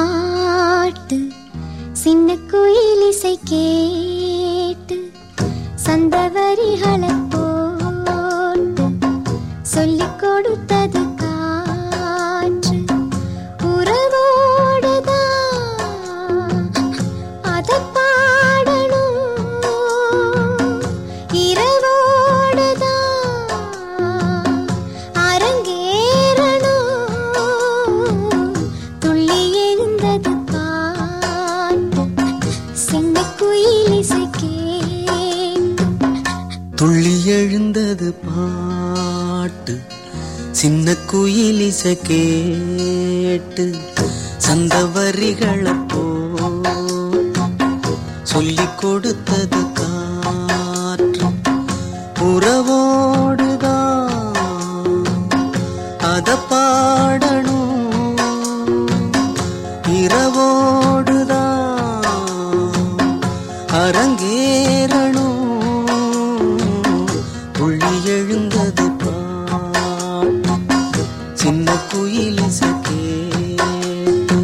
பாட்டு சின்ன குயில் இசை கேட்டு சந்த வரிகளை போட்டு சொல்லிக் கொடுத்தது காற்று உறவோடுதான் அதை பாடணும் இரவோடுதான் அரங்கேறணும் துள்ளி எழுந்தது பாட்டு சின்ன குயில் இசை கேட்டு துள்ளி எழுந்தது பாட்டு சின்ன குயில் இசை கேட்டு சந்த வரிகளை போ சொல்லிக் கொடுத்தது காற்று உறவோடுதான் அத பாடணும் இரவோடுதான் அரங்கேறணும் புள்ளி எழுந்தது பாட்டு சின்ன குயில் இசை கேட்டு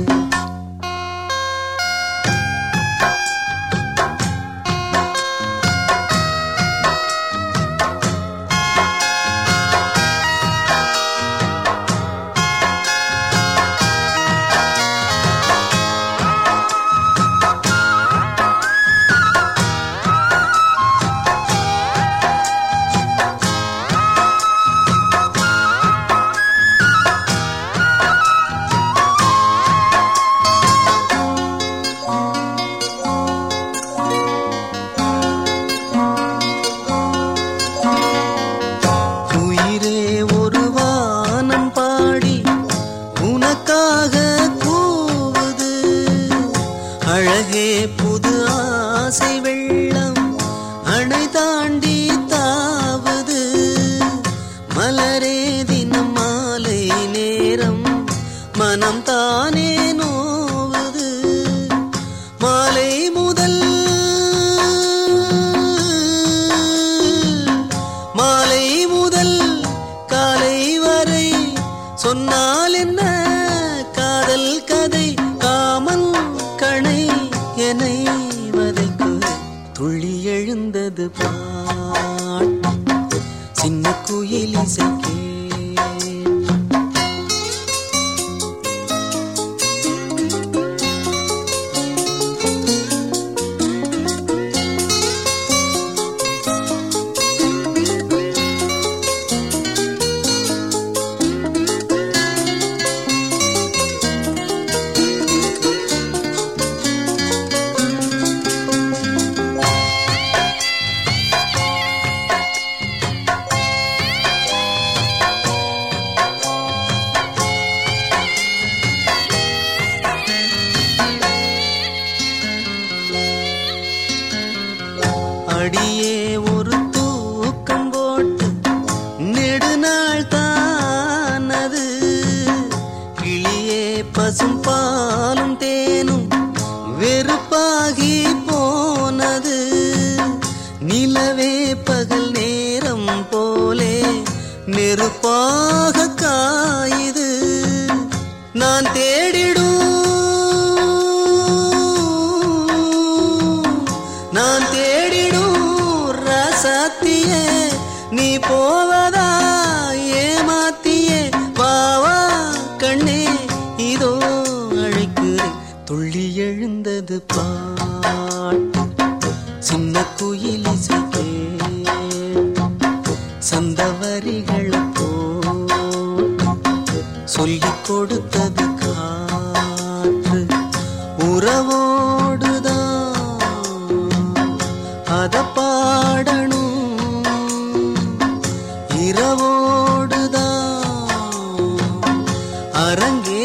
உயிரே ஒரு வானம் பாடி உனக்காக கூவுது அழகே புது ஆசை வெள்ளம் அணை தாண்டி தாவுது மலரே தினம் மாலை நேரம் மனம் தானே நோவுது மாலை முதல் மாலை முதல் காலை வரை சொன்னால் என்ன காதல் கதை காமன் கணை என்னை வதைக்கு துள்ளி எழுந்தது பாட்டு சின்ன குயில் இசை கேட்டு அடியே ஒரு தூக்கம் போட்டு நெடுநாள் தானது கிளியே பசும் பாலும் தேனும் வெறுப்பாகி போனது நிலவே பகல் நேரம் போலே நெருப்பாக காயுது நான் தேடிடும் நான் தேடிடும் ரசத்தியே நீ போவதா ஏமாத்தியே வாவா கண்ணே இதோ அழைக்கிறேன் துள்ளி எழுந்தது பாட்டு சின்ன குயில் இசை கேட்டு சந்த வரிகளை போட்டு சொல்லிக் கொடுத்தது காற்று உறவோடுதான் அத பாடணும் இரவோடுதான் அரங்கே